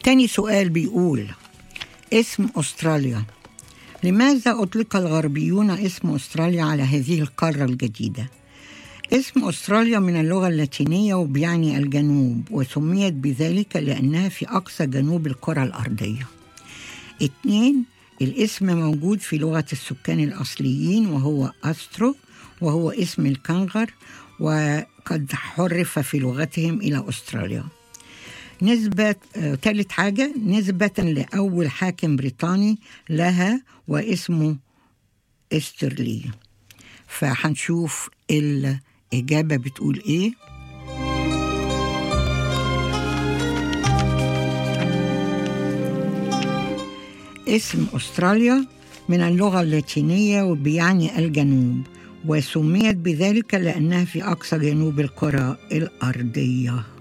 تاني سؤال بيقول اسم أستراليا لماذا أطلق الغربيون اسم أستراليا على هذه القارة الجديدة؟ اسم أستراليا من اللغة اللاتينية وبيعني الجنوب وسميت بذلك لأنها في أقصى جنوب الكرة الأرضية اتنين الاسم موجود في لغة السكان الأصليين وهو أسترو وهو اسم الكنغر وقد حرف في لغتهم إلى أستراليا نسبة آه، ثالث حاجة نسبة لأول حاكم بريطاني لها واسمه استرلي فهنشوف الإجابة بتقول إيه اسم أستراليا من اللغة اللاتينية وبيعني الجنوب وسميت بذلك لأنها في أقصى جنوب الكرة الأرضية